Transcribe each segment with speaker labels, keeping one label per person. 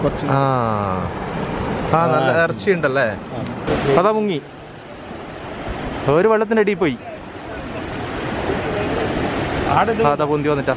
Speaker 1: കുറച്ച്
Speaker 2: ആ ആ നല്ല ഇറച്ചി ഉണ്ടല്ലേ അതാ മുങ്ങി ഒരു വെള്ളത്തിന്റെ അടിയിൽ പോയി
Speaker 1: ആടെ
Speaker 2: ആ, അതാ പൊന്തി വന്നിട്ടാ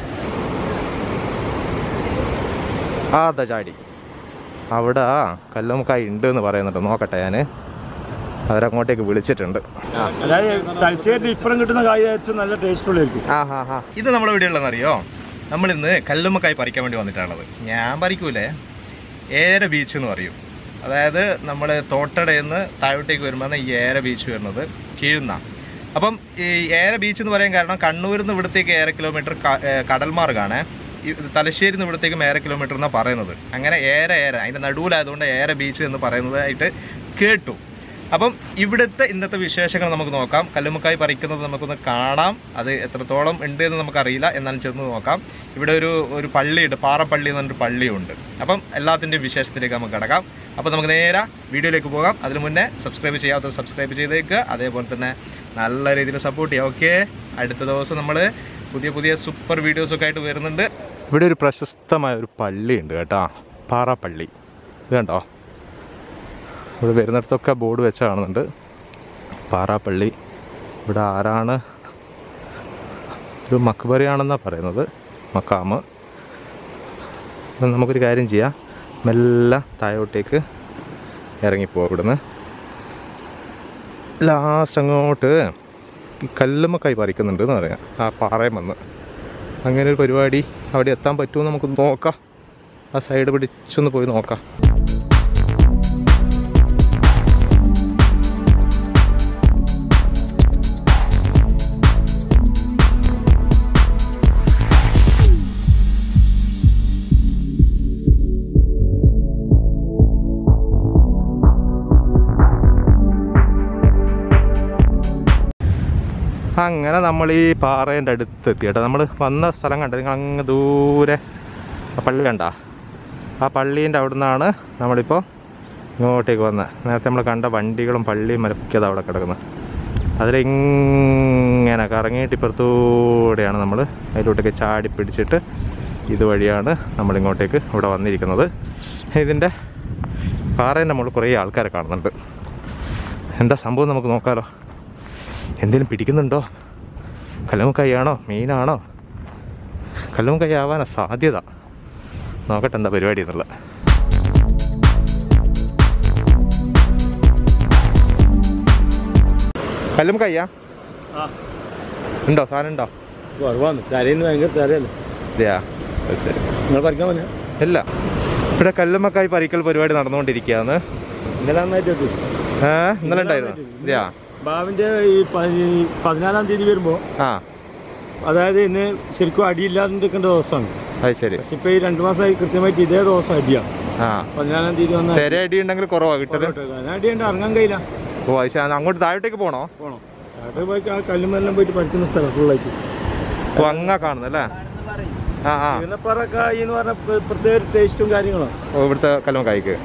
Speaker 2: ആ അതാ ചാടി അവിടെ കല്ലുമുക്കായി ഉണ്ട് എന്ന് പറയുന്നുണ്ട് നോക്കട്ടെ ഞാൻ അവരങ്ങോട്ടേക്ക് വിളിച്ചിട്ടുണ്ട്
Speaker 1: അതായത് തലശ്ശേരി ഇപ്പുറം കിട്ടുന്ന കായ വെച്ചാൽ നല്ല ടേസ്റ്റ് ഉള്ളായിരിക്കും
Speaker 2: ആ ഹാ ഹാ ഇത് നമ്മൾ എവിടെയുള്ളതെന്ന് അറിയോ നമ്മൾ ഇന്ന് കല്ലുമ്മക്കായി പറിക്കാൻ വേണ്ടി വന്നിട്ടാണുള്ളത് ഞാൻ പറിക്കൂലേ ഏര ബീച്ച് എന്ന് പറയും അതായത് നമ്മൾ തോട്ടടയിൽ നിന്ന് താഴോട്ടേക്ക് വരുമ്പോൾ ഈ ഏര ബീച്ച് വരുന്നത് കീഴുന്ന അപ്പം ഈ ഏര ബീച്ച് എന്ന് പറയാൻ കാരണം കണ്ണൂരിൽ നിന്ന് ഇവിടത്തേക്ക് ഏര കിലോമീറ്റർ ക- ഏ, കടൽ മാർഗാണ് ഈ തലശ്ശേരി നിന്ന് ഇവിടത്തേക്കും ഏര കിലോമീറ്റർ എന്നാണ് പറയുന്നത് അങ്ങനെ ഏര ഏര അതിൻ്റെ നടുവിലായതുകൊണ്ട് ഏര ബീച്ച് എന്ന് പറയുന്നതായിട്ട് കേട്ടു അപ്പം ഇവിടുത്തെ ഇന്നത്തെ വിശേഷങ്ങൾ നമുക്ക് നോക്കാം കല്ലുമുക്കായി പറിക്കുന്നത് നമുക്കൊന്ന് കാണാം അത് എത്രത്തോളം ഉണ്ട് എന്ന് നമുക്കറിയില്ല എന്നാലും ചെന്ന് നോക്കാം ഇവിടെ ഒരു ഒരു പള്ളിയുണ്ട് പാറപ്പള്ളി എന്ന് പറഞ്ഞൊരു പള്ളിയുണ്ട് അപ്പം എല്ലാത്തിൻ്റെയും വിശേഷത്തിലേക്ക് നമുക്ക് കിടക്കാം അപ്പോൾ നമുക്ക് നേരെ വീഡിയോയിലേക്ക് പോകാം അതിന് മുന്നേ സബ്സ്ക്രൈബ് ചെയ്യാത്തത് സബ്സ്ക്രൈബ് ചെയ്തേക്കുക അതേപോലെ തന്നെ നല്ല രീതിയിൽ സപ്പോർട്ട് ചെയ്യുക ഓക്കെ അടുത്ത ദിവസം നമ്മൾ പുതിയ പുതിയ സൂപ്പർ വീഡിയോസൊക്കെ ആയിട്ട് വരുന്നുണ്ട് ഇവിടെ ഒരു പ്രശസ്തമായ ഒരു പള്ളിയുണ്ട് കേട്ടോ പാറപ്പള്ളി ഇത് കണ്ടോ ഇവിടെ വരുന്നിടത്തൊക്കെ ബോർഡ് വെച്ച് കാണുന്നുണ്ട് പാറാപ്പള്ളി ഇവിടെ ആരാണ് ഒരു മക്ബറിയാണെന്നാണ് പറയുന്നത് മക്കാമ് അപ്പം നമുക്കൊരു കാര്യം ചെയ്യാം മെല്ലെ താഴോട്ടേക്ക് ഇറങ്ങിപ്പോവാം ഇവിടുന്ന് ലാസ്റ്റ് അങ്ങോട്ട് ഈ കല്ലുമ്മക്കായി പറിക്കുന്നുണ്ട് എന്ന് പറയാം ആ പാറയും വന്ന് അങ്ങനെ ഒരു പരിപാടി അവിടെ എത്താൻ പറ്റുമോ നമുക്ക് നോക്കാം ആ സൈഡ് പിടിച്ചൊന്ന് പോയി നോക്കാം അങ്ങനെ നമ്മൾ ഈ പാറേൻ്റെ അടുത്ത് എത്തി കേട്ടോ നമ്മൾ വന്ന സ്ഥലം കണ്ടത് നിങ്ങൾ അങ്ങ് ദൂരെ ആ പള്ളി കണ്ടാ ആ പള്ളീൻ്റെ അവിടെ നിന്നാണ് നമ്മളിപ്പോൾ ഇങ്ങോട്ടേക്ക് വന്നത് നേരത്തെ നമ്മൾ കണ്ട വണ്ടികളും പള്ളിയും മരപ്പിക്കത് അവിടെ കിടക്കുന്നത് അതിലിങ്ങനെ കറങ്ങിയിട്ട് ഇപ്പുറത്തൂടെയാണ് നമ്മൾ അതിലോട്ടേക്ക് ചാടി പിടിച്ചിട്ട് ഇതുവഴിയാണ് നമ്മളിങ്ങോട്ടേക്ക് ഇവിടെ വന്നിരിക്കുന്നത് ഇതിൻ്റെ പാറേൻ്റെ മുകളിൽ കുറേ ആൾക്കാരെ കാണുന്നുണ്ട് എന്താ സംഭവം നമുക്ക് നോക്കാമല്ലോ എന്തെങ്കിലും പിടിക്കുന്നുണ്ടോ കല്ലുമുക്കായാണോ മീനാണോ കല്ലുമുക്കായി ആവാനാ സാധ്യത നോക്കട്ടെ എന്താ പരിപാടി എന്നുള്ളത് കല്ലുമുക്കായ്യാ
Speaker 1: ആ
Speaker 2: ഉണ്ടോ സാധനം ഉണ്ടോ
Speaker 1: കുറവാണ് തലേന്ന് ഭയങ്കര തരയല്ലേ
Speaker 2: ഇതെയാ അത് ശരി
Speaker 1: നിങ്ങൾ പറിക്കാൻ പറ്റില്ല
Speaker 2: ഇല്ല ഇവിടെ കല്ലുമ്മക്കായി പറിക്കൽ പരിപാടി നടന്നുകൊണ്ടിരിക്കുകയാണ്
Speaker 1: ഇന്നലെ നന്നായിട്ട് എത്തി
Speaker 2: ഏ ഇന്നലെ ഉണ്ടായിരുന്നു ഇതെയാ
Speaker 1: ബാവിന്റെ ഈ പ- ഈ പതിനാലാം തീയതി വരുമ്പോ
Speaker 2: ആ
Speaker 1: അതായത് ഇന്ന് ശരിക്കും അടിയില്ലാതെ നിൽക്കേണ്ട ദിവസമാണ്
Speaker 2: അത് ശരി
Speaker 1: പക്ഷെ ഇപ്പൊ ഈ രണ്ടു മാസമായി കൃത്യമായിട്ട് ഇതേ ദിവസം അടിയാണ്
Speaker 2: ആ
Speaker 1: പതിനാലാം തീയതി വന്ന
Speaker 2: തെര അടി ഉണ്ടെങ്കിൽ കുറവാ കിട്ടത്
Speaker 1: അടിയുണ്ട് ഇറങ്ങാൻ കഴിയില്ല
Speaker 2: ഓ അത് ശരി. അങ്ങോട്ട് താഴോട്ടേക്ക് പോണോ
Speaker 1: പോണം അവിടെ പോയി ആ കല്ലുമെല്ലാം പോയിട്ട് പഠിക്കുന്ന സ്ഥലം ഫുള്ളായിട്ട്
Speaker 2: ഓ അങ്ങ കാണുന്നല്ലേ ആ ആ
Speaker 1: ഈനപ്പറക്കായി എന്ന് പറഞ്ഞ പ്ര- പ്രത്യേക ടേസ്റ്റും കാര്യങ്ങളും
Speaker 2: ഓ ഇവിടുത്തെ കല്ലുമ്മക്കായ്ക്ക്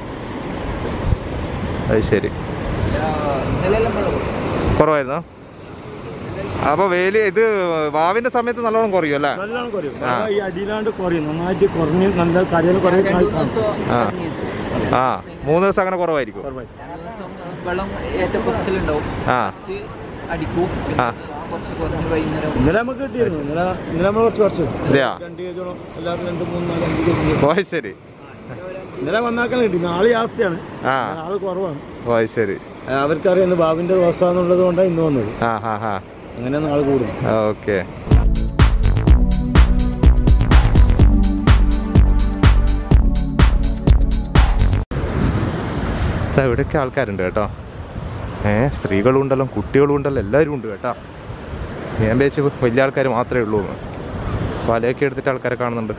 Speaker 2: അത് ശരി കുറവായിരുന്നോ അപ്പൊ വേലി ഇത് വാവിന്റെ സമയത്ത് നല്ലോണം കുറയും അല്ലേ
Speaker 1: നല്ലോണം കുറയും
Speaker 2: ആ.
Speaker 1: ഈ അടിയിലാണ്ട് കുറയും നന്നായിട്ട് കുറഞ്ഞ് നല്ല കരയിൽ കുറേ
Speaker 2: ആ ആ മൂന്ന് ദിവസം അങ്ങനെ കുറവായിരിക്കും
Speaker 1: കുറവായി
Speaker 3: വെള്ളം ഏറ്റക്കുറച്ചിലുണ്ടാവും
Speaker 2: ആ
Speaker 3: ഫസ്റ്റ് അടിക്കും
Speaker 2: ആ.
Speaker 3: കുറച്ച് കുറഞ്ഞ് വൈകുന്നേരം
Speaker 1: ഇന്നലെ നമുക്ക് കിട്ടിയിരുന്നു ഇന്നലെ ഇന്നലെ നമ്മൾ കുറച്ച് കുറച്ച്
Speaker 2: ഇതെയാ
Speaker 1: രണ്ട് കേജോളം എല്ലാവരും രണ്ട് മൂന്ന് നാല് അഞ്ച് കേജ്
Speaker 2: ഓ അത് ശരി
Speaker 1: ഇന്നലെ വന്നാക്കാൻ കിട്ടി നാളെ ജാസ്തിയാണ്
Speaker 2: ആ
Speaker 1: നാളെ കുറവാണ്
Speaker 2: ഓ അത് ശരി
Speaker 1: ആ, അവർക്കറിയാം ഇന്ന് ബാബിന്റെ ദിവസം എന്നുള്ളത് കൊണ്ടാണ് ഇന്ന് വന്നത്
Speaker 2: ആ ഹാ ഹാ
Speaker 1: അങ്ങനെ നാളെ കൂടും
Speaker 2: ഓക്കെ ഇവിടെയൊക്കെ ആൾക്കാരുണ്ട് കേട്ടോ ഏ സ്ത്രീകളും ഉണ്ടല്ലോ കുട്ടികളും ഉണ്ടല്ലോ എല്ലാവരും ഉണ്ട് കേട്ടോ ഞാൻ വിചാരിച്ചു വലിയ ആൾക്കാർ മാത്രമേ ഉള്ളൂ എന്ന് വലയൊക്കെ എടുത്തിട്ട് ആൾക്കാരെ കാണുന്നുണ്ട്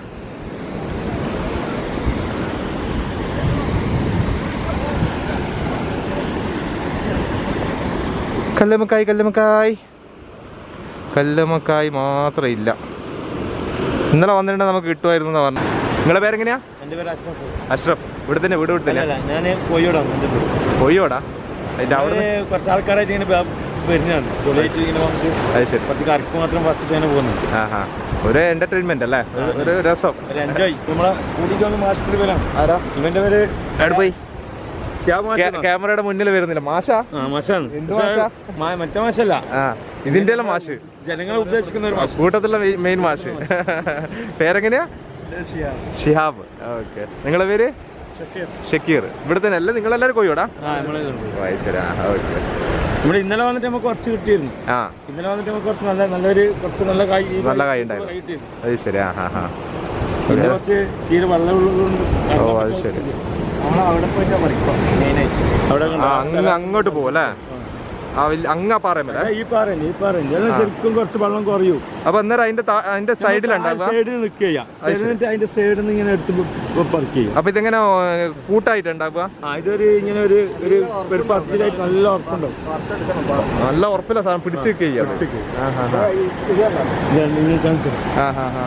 Speaker 2: കല്ലുമക്കായ് കല്ലുമക്കായ് കല്ലുമക്കായ് മാത്രം ഇല്ല ഇന്നലെ വന്നിട്ടുണ്ടെങ്കിൽ നമുക്ക് കിട്ടുമായിരുന്നു എന്നാ പറഞ്ഞു നിങ്ങളെ പേരെങ്ങനെയാ
Speaker 1: എൻ്റെ പേര് അഷ്റഫ്
Speaker 2: അഷ്റഫ് ഇവിടെ തന്നെ വീട് ഇവിടെ തന്നെ
Speaker 1: ഞാൻ കോഴിയോടാണ് എൻ്റെ പേര്
Speaker 2: കൊയ്യോടാ അതിന്റെ അവിടെ
Speaker 1: ഞാന് കുറച്ച് ആൾക്കാരായിട്ട് ഇങ്ങനെ ബ- വരുന്നതാണ് ജോലിയായിട്ട് ഇങ്ങനെ വന്നിട്ട്
Speaker 2: അത് ശരി
Speaker 1: കുറച്ച് കറക്ക് മാത്രം ഫസ്റ്റ് തന്നെ പോകുന്നത്
Speaker 2: ആഹാ ഒരു എന്റർടൈൻമെന്റ് അല്ലേ ഒരു- ഒരു രസം
Speaker 1: ഒരു എൻജോയ് നമ്മളെ കൂടിക്ക് വന്ന് മാസ്റ്റർ പേരാണ്
Speaker 2: ആരാ
Speaker 1: ഇവന്റെ പേര്
Speaker 2: എവിടെ പോയി
Speaker 1: ശ്യാം മാഷ്
Speaker 2: ക്യാ- ക്യാമറയുടെ മുന്നിൽ വരുന്നില്ല മാഷ
Speaker 1: ആ മാഷാണ്
Speaker 2: എന്ത്
Speaker 1: പക്ഷേ
Speaker 2: മാഷാ?
Speaker 1: മാ- മറ്റേ മാഷല്ല
Speaker 2: ആ ഇതിന്റെ എല്ലാം മാഷ്
Speaker 1: ജനങ്ങളെ ഉദ്ദേശിക്കുന്ന ഒരു മാഷ്
Speaker 2: കൂട്ടത്തിലുള്ള മെയിൻ മാഷ് പേരെങ്ങനെയാ ഷിഹാബ് ഓക്കെ നിങ്ങളെ പേര് ഷക്കീർ ഇവിടെ തന്നെ അല്ലേ നിങ്ങളെല്ലാവരും കോഴിയോടാ
Speaker 1: ആ നമ്മളെ ഇതുണ്ട്.
Speaker 2: ശരി ആ ഓക്കെ
Speaker 1: ഇവിടെ ഇന്നലെ വന്നിട്ട് നമുക്ക് കുറച്ച് കിട്ടിയിരുന്നു
Speaker 2: ആ
Speaker 1: ഇന്നലെ വന്നിട്ട് നമുക്ക് കുറച്ച് നല്ല നല്ലൊരു കുറച്ച് നല്ല കായ് ഈ
Speaker 2: നല്ല കായ്
Speaker 1: കായ്
Speaker 2: ഉണ്ടായിരുന്നു.
Speaker 1: കിട്ടിയിരുന്നു.
Speaker 2: അത് ശരി ആ ഹാ ഹാ
Speaker 1: പിന്നെ കുറച്ച് തീരെ വെള്ളമുള്ളതുകൊണ്ട്
Speaker 2: ഓ അത് ശരി
Speaker 3: നമ്മൾ അവിടെ പോയിട്ട് പറിക്കും മെയിനായിട്ട്
Speaker 1: അവിടെ
Speaker 2: ആ അങ്ങ് അങ്ങോട്ട് പോകും അല്ലേ ആ വലിയ അങ്ങ് ആ പാറയമല്ലേ
Speaker 1: ഈ പാറയുണ്ട് ഈ പാറയുണ്ട് എല്ലാം ശരിക്കും കുറച്ച് വെള്ളം കുറയൂ
Speaker 2: അപ്പൊ അന്നേരം അതിന്റെ താ- അതിന്റെ സൈഡിലുണ്ടാകുക
Speaker 1: സൈഡിൽ നിൽക്കുക ചെയ്യാം
Speaker 2: അത് ശരി.
Speaker 1: എന്നിട്ട് അതിന്റെ സൈഡിൽ നിന്ന് ഇങ്ങനെ എടുത്ത് പറിക്കുക ചെയ്യാം
Speaker 2: അപ്പൊ ഇതെങ്ങനെ കൂട്ടായിട്ട് ഉണ്ടാകുക
Speaker 1: ആ ഇതൊരു ഇങ്ങനെ ഒരു ഒരു ഒരു പത്തിലായിട്ട് നല്ല ഉറപ്പുണ്ടാവും
Speaker 2: നല്ല ഉറപ്പില്ല സാധനം പിടിച്ചു വെക്കുക ആ ഹാ ഹാ
Speaker 1: ഇതാണ് നിങ്ങൾ കാണിച്ചത്
Speaker 2: ആ ഹാ ഹാ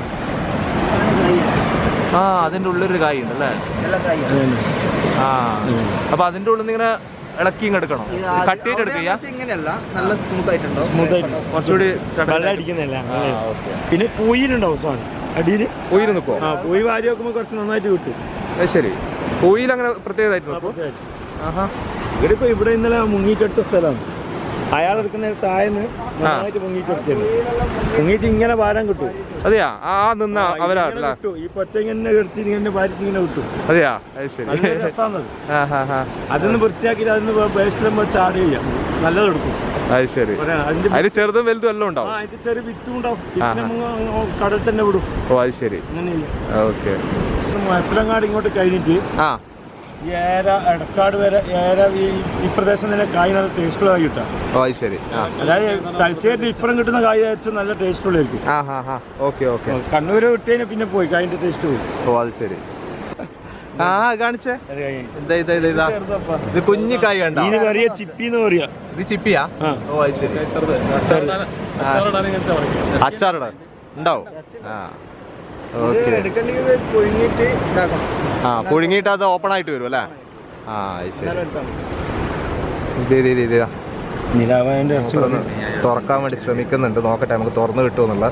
Speaker 2: ആ അതിന്റെ ഉള്ളിലൊരു കായ് ഉണ്ട് അല്ലേ
Speaker 1: അതന്നെ.
Speaker 2: ആ അപ്പൊ അതിന്റെ ഉള്ളിൽ നിന്ന് ഇങ്ങനെ ഇളക്കി ഇങ്ങ് എടുക്കണം കട്ട് ചെയ്ത് എടുക്കുക
Speaker 3: ഇങ്ങനെയല്ല നല്ല സ്മൂത്ത് ആയിട്ടുണ്ടോ
Speaker 1: Smooth ആയിട്ട്
Speaker 2: കുറച്ചുകൂടി
Speaker 1: വെള്ളം അടിക്കുന്നില്ല പിന്നെ പൂയിലുണ്ടാവും സാധനം അടിയില്
Speaker 2: പൂയിൽ നിൽക്കുമോ
Speaker 1: ആ പൂയി വാരി വെക്കുമ്പോ കുറച്ച് നന്നായിട്ട് കിട്ടും
Speaker 2: അത് ശരി പൂയിൽ അങ്ങനെ പ്രത്യേകമായിട്ട് നിൽക്കും ആഹാ
Speaker 1: ഇവിടെ ഇപ്പൊ ഇവിടെ ഇന്നലെ മുങ്ങിയിട്ടെടുത്ത സ്ഥലമാണ് അയാൾ എടുക്കുന്ന താഴെന്ന് നന്നായിട്ട് മുങ്ങിയിട്ടെടുത്തത് മുങ്ങിയിട്ട് ഇങ്ങനെ ഭാരം കിട്ടും
Speaker 2: അതെയാ ആ ആ നിന്ന
Speaker 1: ആ,
Speaker 2: അവരാ
Speaker 1: ഇതിങ്ങനെ
Speaker 2: അല്ലേ
Speaker 1: കിട്ടും. ഈ പൊറ്റ ഇങ്ങനെ എടുത്ത് ഇങ്ങനെ ഭാരത്ത് ഇങ്ങനെ കിട്ടും
Speaker 2: അതെയാ അത് ശരി
Speaker 1: നല്ല രസമാണത്
Speaker 2: ആ ഹാ ഹാ
Speaker 1: അതൊന്ന് വൃത്തിയാക്കിയിട്ട് അതിന് വേസ്റ്റിലും വെച്ച് ആഡ് ചെയ്യാം നല്ലത് എടുക്കും
Speaker 2: അത് ശരി
Speaker 1: പറയാം. അതിന്റെ
Speaker 2: അതിൽ ചെറുതും വലുതും എല്ലാം
Speaker 1: ആ
Speaker 2: ഉണ്ടാവും
Speaker 1: അതിന്റെ ചെറിയ വിത്തും ഉണ്ടാവും
Speaker 2: ആ,
Speaker 1: പിന്നെ
Speaker 2: ആ.
Speaker 1: അങ്ങ് അങ്ങ് കടൽ തന്നെ വിടും
Speaker 2: ഓ അത് ശരി
Speaker 1: അങ്ങനെ ചെയ്യാം
Speaker 2: ഓക്കെ
Speaker 1: മുഴപ്പിലങ്ങാട് ഇങ്ങോട്ട് കഴിഞ്ഞിട്ട്
Speaker 2: ആ
Speaker 1: ഈ ഏര എടക്കാട് വരെ ഏര ഈ ഈ പ്രദേശം തന്നെ കായ് നല്ല ടേസ്റ്റുള്ളതായി കിട്ടാം
Speaker 2: ഓ അത് ശരി ആ
Speaker 1: അതായത് തലശ്ശേരി ഇപ്പുറം കിട്ടുന്ന കായ് വെച്ച് നല്ല ടേസ്റ്റുള്ളതായിരിക്കും
Speaker 2: ആ ഹാ ഹാ ഓക്കെ ഓക്കെ
Speaker 1: കണ്ണൂര് വിട്ടതിന് പിന്നെ പോയി കായിന്റെ ടേസ്റ്റ് പോയി
Speaker 2: ഓ അത് ശരി ആ കാണിച്ചേ
Speaker 1: അത് കഴിഞ്ഞ്.
Speaker 2: ഇതാ ഇതാ ഇതാ ഇതാ ഇത് കുഞ്ഞു കായ് കണ്ട
Speaker 1: ഇതിന് പറയാ ചിപ്പി എന്ന് പറയാ
Speaker 2: ഇത് ചിപ്പിയാ
Speaker 1: ആ.
Speaker 2: ഓ അത് ശരി അച്ചാറിടാൻ ഉണ്ടാവും ആ ഓക്കെ
Speaker 3: എടുക്കണ്ടെങ്കിൽ പുഴുങ്ങിയിട്ട് ഇതാക്കണം
Speaker 2: ആ പുഴുങ്ങിയിട്ട് അത് ഓപ്പൺ ആയിട്ട് വരും അല്ലേ ആ അത് ശരി
Speaker 3: എന്നാലും എടുത്താൽ മതി.
Speaker 2: ഇത് ഇത് ഇത് ഇത് ഇതാ.
Speaker 1: നിലാവായന്റെ ഇറച്ചി
Speaker 2: ഒന്ന് തുറക്കാൻ വേണ്ടി ശ്രമിക്കുന്നുണ്ട് നോക്കട്ടെ നമുക്ക് തുറന്നു കിട്ടുമെന്നുള്ള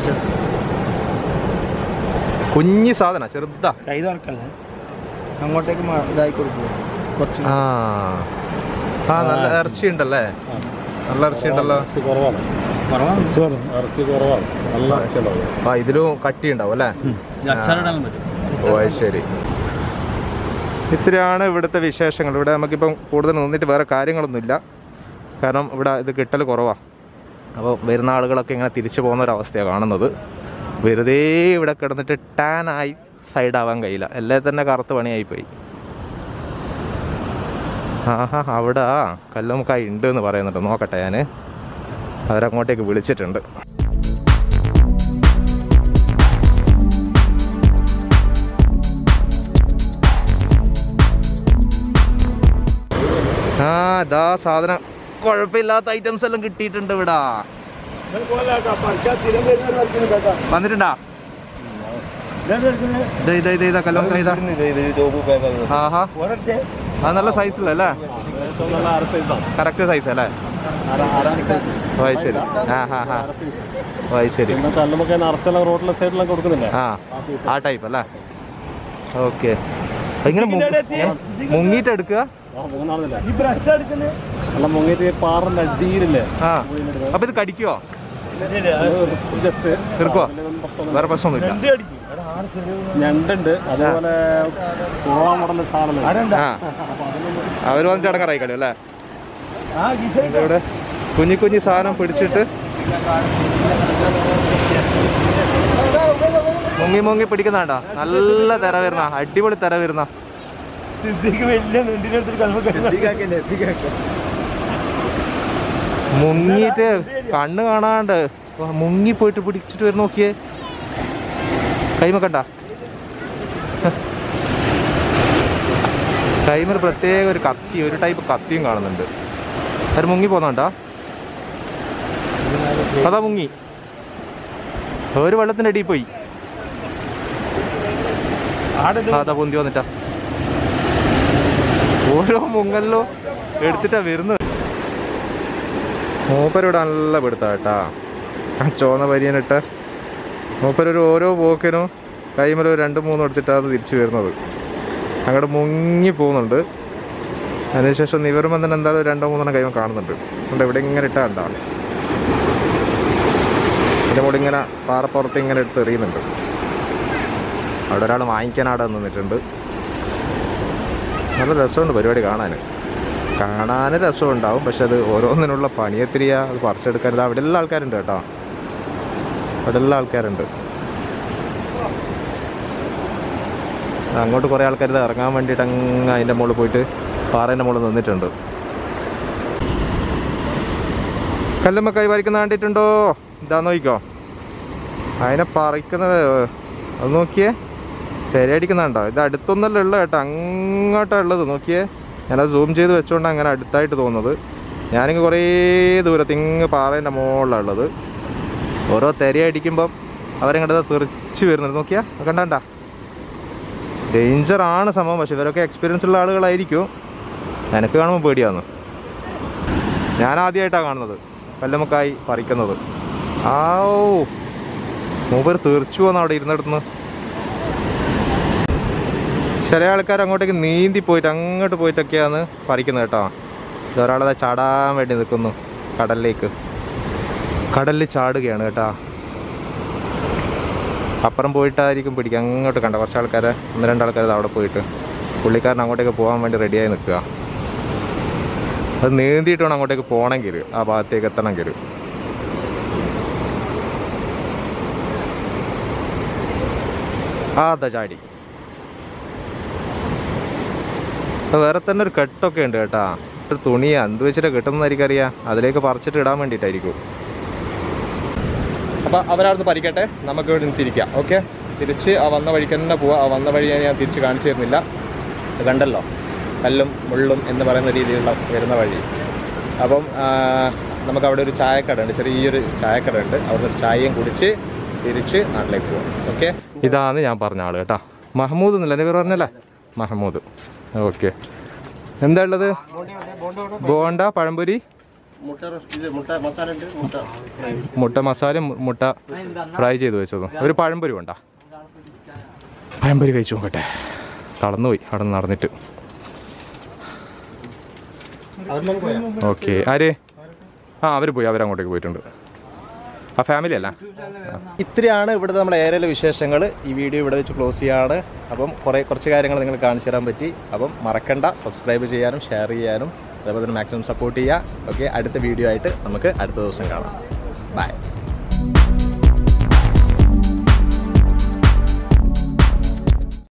Speaker 2: കുഞ്ഞി സാധന ചെറുതാ
Speaker 1: കൈ തുറക്കല്ലേ
Speaker 3: അങ്ങോട്ടേക്ക് മാ- ഇതായി കൊടുക്കും കുറച്ച്
Speaker 2: ആ ആ നല്ല ഇറച്ചി ഉണ്ടല്ലേ നല്ല ഇറച്ചി ഉണ്ടല്ലോ
Speaker 1: ഇറച്ചി കുറവാണ് ഇറച്ചി കുറവാണ് ഇറച്ചി കുറവാണ് നല്ല ഇറച്ചി ഉണ്ടാവും
Speaker 2: ആ ഇതിലും കട്ടി ഉണ്ടാവും അല്ലേ
Speaker 1: അച്ചാറിടാനും പറ്റും
Speaker 2: ഓ അത് ശരി ഇത്രയാണ് ഇവിടുത്തെ വിശേഷങ്ങൾ ഇവിടെ നമുക്കിപ്പം കൂടുതൽ നിന്നിട്ട് വേറെ കാര്യങ്ങളൊന്നുമില്ല കാരണം ഇവിടെ ഇത് കിട്ടൽ കുറവാണ് അപ്പോൾ വരുന്ന ആളുകളൊക്കെ ഇങ്ങനെ തിരിച്ചു പോകുന്ന ഒരു അവസ്ഥയാണ് കാണുന്നത് വെറുതെ ഇവിടെ കിടന്നിട്ട് ടാനായി സൈഡാവാൻ കഴിയില്ല എല്ലാം തന്നെ കറുത്ത പണിയായിപ്പോയി ആഹാ അവിടെ കല്ലുമുക്കായി ഉണ്ട് എന്ന് പറയുന്നുണ്ട് നോക്കട്ടെ ഞാൻ അവരങ്ങോട്ടേക്ക് വിളിച്ചിട്ടുണ്ട് ആ ഇതാ സാധനം കുഴപ്പമില്ലാത്ത ഐറ്റംസ് എല്ലാം കിട്ടിയിട്ടുണ്ട് ഇവിടെ വന്നിട്ടുണ്ടാ ഇതാ ഇതാ ഇതാ ഇതാ കല്ലുമുക്ക ഇതാ ആഹാ ആ നല്ല സൈസ് അല്ലേ കറക്റ്റ് സൈസ് അല്ലേ ഓ അത് ശരി ആ ഹാ ഹാ ഓ അത് ശരി
Speaker 1: കല്ലുമൊക്കെ നിറച്ചെല്ലാം റോഡിലെ സൈഡിലൊക്കെ കൊടുക്കുന്നില്ലേ
Speaker 2: ആ ആ ടൈപ്പ് അല്ലേ ഓക്കെ ഇങ്ങനെ മു- ഏ? മുങ്ങിയിട്ട് എടുക്കുക
Speaker 1: ഈ ബ്രഷ് എടുക്കുന്നത്
Speaker 4: അല്ല മുങ്ങിയിട്ട് പാറിന്റെ അടിയിലില്ലേ
Speaker 2: ആ അപ്പൊ ഇത് കടിക്കുവോ
Speaker 4: ജസ്റ്റ്
Speaker 2: തീർക്കോ വേറെ പ്രശ്നമൊന്നുമില്ല
Speaker 1: രണ്ട് അടിക്കും എടാ, ആടെ ചെറിയ
Speaker 4: ഞണ്ടുണ്ട് അതേപോലെ കുറവാ മോഡൽ സാധനം
Speaker 1: ആടെന്താ?
Speaker 2: ആ അവർ വന്നിട്ട് അടങ്ങാറായി കളി അല്ലേ
Speaker 1: ആ ഗിസ
Speaker 2: ഇവിടെ കുഞ്ഞി കുഞ്ഞി സാധനം പിടിച്ചിട്ട് മുങ്ങി മുങ്ങി പിടിക്കുന്നാണ്ടാ നല്ല തെര വരുന്ന അടിപൊളി തെര വരുന്ന
Speaker 1: സിദ്ദിഖ് വലിയ നെണ്ടിന്റെ അടുത്ത് കൽമ
Speaker 2: മുങ്ങിയിട്ട് കണ്ണ് കാണാണ്ട് വാ, മുങ്ങി പോയിട്ട് പിടിച്ചിട്ട് വരും നോക്കിയേ കൈമക്കണ്ട കൈമൽ പ്രത്യേക ഒരു കത്തി ഒരു ടൈപ്പ് കത്തിയും കാണുന്നുണ്ട് അത് മുങ്ങി പോന്നാണ്ടാ അതാ മുങ്ങി ഒരു വെള്ളത്തിന്റെ അടിയിൽ പോയി
Speaker 1: ആടെ
Speaker 2: അതാ പൊന്തി വന്നിട്ടാ ഓരോ മുങ്ങലിലോ എടുത്തിട്ടാ വരുന്നത് മൂപ്പരിവിടെ നല്ല പിടുത്താ കേട്ടാ ആ ചോന്ന പര്യനിട്ട് മൂപ്പരൊരു ഓരോ പോക്കിനും കൈമല ഒരു രണ്ട് മൂന്നും എടുത്തിട്ടാണ് തിരിച്ചു വരുന്നത് അങ്ങോട്ട് മുങ്ങി പോകുന്നുണ്ട് അതിനുശേഷം നിവരുമ്പോൾ തന്നെ എന്തായാലും രണ്ടോ മൂന്നെണ്ണം കൈമ കാണുന്നുണ്ട് അതുകൊണ്ട് ഇവിടെ ഇങ്ങനെ ഇട്ടാ ഉണ്ടാ എൻ്റെ കൂടെ ഇങ്ങനെ പാറപ്പുറത്ത് ഇങ്ങനെ എടുത്ത് എറിയുന്നുണ്ട് അവിടെ ഒരാൾ വാങ്ങിക്കാൻ അവിടെ നിന്നിട്ടുണ്ട് നല്ല രസമുണ്ട് പരിപാടി കാണാൻ കാണാൻ രസമുണ്ടാവും പക്ഷെ അത് ഓരോന്നിനുള്ള പണിയെത്തിരിയ അത് പറിച്ചെടുക്കാൻ ഇത് അവിടെ എല്ലാ ആൾക്കാരുണ്ട് കേട്ടോ അവിടെ എല്ലാ ആൾക്കാരുണ്ട് അങ്ങോട്ട് കുറേ ആൾക്കാർ ഇത് ഇറങ്ങാൻ വേണ്ടിയിട്ട് അങ്ങ് അതിൻ്റെ മുകളിൽ പോയിട്ട് പാറേൻ്റെ മുകളിൽ നിന്നിട്ടുണ്ട് കല്ലുമ്മ കൈ പറിക്കുന്ന കണ്ടിട്ടുണ്ടോ ഇതാ നോക്കിക്കോ അതിനെ പറിക്കുന്നത് അത് നോക്കിയേ തിരയടിക്കുന്നുണ്ടോ ഇത് അടുത്തൊന്നല്ല ഉള്ളത് കേട്ടോ അങ്ങോട്ടാണ് ഉള്ളത് നോക്കിയേ ഞാനത് സൂം ചെയ്ത് വെച്ചുകൊണ്ട് അങ്ങനെ അടുത്തായിട്ട് തോന്നുന്നത് ഞാനിങ്ങ് കുറേ ദൂരത്ത് ഇങ്ങ് പാറേൻ്റെ മുകളിലാണ് ഉള്ളത് ഓരോ തിരയടിക്കുമ്പം അവരിങ്ങോട്ട് തെറിച്ച് വരുന്നത് നോക്കിയാ കണ്ടാ ഡേഞ്ചറാണ് സംഭവം പക്ഷെ ഇവരൊക്കെ എക്സ്പീരിയൻസ് ഉള്ള ആളുകളായിരിക്കും എനിക്ക് കാണുമ്പോൾ പേടിയാന്ന് ഞാൻ ആദ്യമായിട്ടാണ് കാണുന്നത് കല്ലുമക്കായി പറിക്കുന്നത് ആ ഓ മൂപ്പർ തീർച്ചു വന്ന് അവിടെ ഇരുന്നിടത്തുനിന്ന് ചില ആൾക്കാർ അങ്ങോട്ടേക്ക് നീന്തി പോയിട്ട് അങ്ങോട്ട് പോയിട്ടൊക്കെയാണ് പറിക്കുന്നത് കേട്ടോ ഇതൊരാളത് ചാടാൻ വേണ്ടി നിൽക്കുന്നു കടലിലേക്ക് കടലിൽ ചാടുകയാണ് കേട്ടോ അപ്പുറം പോയിട്ടായിരിക്കും പിടിക്കുക അങ്ങോട്ട് കണ്ട കുറച്ച് ആൾക്കാരെ ഒന്ന് രണ്ടാൾക്കാർ അവിടെ പോയിട്ട് പുള്ളിക്കാരൻ അങ്ങോട്ടേക്ക് പോകാൻ വേണ്ടി റെഡിയായി നിൽക്കുക അത് നീന്തിയിട്ട് വേണം അങ്ങോട്ടേക്ക് പോകണമെങ്കിൽ ആ ഭാഗത്തേക്ക് എത്തണമെങ്കിൽ ആ അതാ ചാടി അത് വേറെ തന്നെ ഒരു കെട്ടൊക്കെ ഉണ്ട് കേട്ടാ ഒരു തുണിയാ എന്ത് വെച്ചിട്ട് കിട്ടുന്നതായിരിക്കും അറിയാം അതിലേക്ക് പറിച്ചിട്ട് ഇടാൻ വേണ്ടിയിട്ടായിരിക്കും അപ്പോൾ അവരവിടുന്ന് പറിക്കട്ടെ നമുക്ക് ഇവിടെ നിന്ന് തിരിക്കാം ഓക്കെ തിരിച്ച് ആ വന്ന വഴിക്ക് തന്നെ പോവാം ആ വന്ന വഴി ഞാൻ തിരിച്ച് കാണിച്ചു തരുന്നില്ല ഇത് കണ്ടല്ലോ കല്ലും മുള്ളും എന്ന് പറയുന്ന രീതിയിലുള്ള വരുന്ന വഴി അപ്പം ആ, നമുക്ക് അവിടെ ഒരു ചായക്കട ഉണ്ട് ചെറിയൊരു ചായക്കട ഉണ്ട് അവിടെ ഒരു ചായയും കുടിച്ച് തിരിച്ച് നാട്ടിലേക്ക് പോവാം ഓക്കെ ഇതാണ് ഞാൻ പറഞ്ഞ ആള് കേട്ടോ മഹമ്മൂദ് എന്നല്ല എൻ്റെ പേര് പറഞ്ഞല്ലേ മഹമ്മൂദ് ഓക്കെ എന്താ ഉള്ളത് ബോണ്ട പഴംപൊരി
Speaker 4: മുട്ട റോസ്റ്റ് ഇത് മുട്ട മസാല ഉണ്ട് മുട്ട
Speaker 2: മുട്ട മസാലയും മു- മുട്ട ഫ്രൈ ചെയ്ത് വെച്ചതും ഒരു പഴംപൊരി വേണ്ട പഴംപൊരി കഴിച്ചു നോക്കട്ടെ തളർന്നുപോയി അവിടെ നിന്ന് നടന്നിട്ട് ഓക്കെ ആര് ആ അവർ പോയി അവരങ്ങോട്ടേക്ക് പോയിട്ടുണ്ട് ആ ഫാമിലി അല്ല ഇത്രയാണ് ഇവിടുത്തെ നമ്മുടെ ഏരിയയിലെ വിശേഷങ്ങൾ ഈ വീഡിയോ ഇവിടെ വെച്ച് ക്ലോസ് ചെയ്യാണ് അപ്പം കുറേ കുറച്ച് കാര്യങ്ങൾ നിങ്ങൾ കാണിച്ചു തരാൻ പറ്റി അപ്പം മറക്കണ്ട സബ്സ്ക്രൈബ് ചെയ്യാനും ഷെയർ ചെയ്യാനും അതേപോലെ തന്നെ മാക്സിമം സപ്പോർട്ട് ചെയ്യുക ഓക്കെ അടുത്ത വീഡിയോ ആയിട്ട് നമുക്ക് അടുത്ത ദിവസം കാണാം ബൈ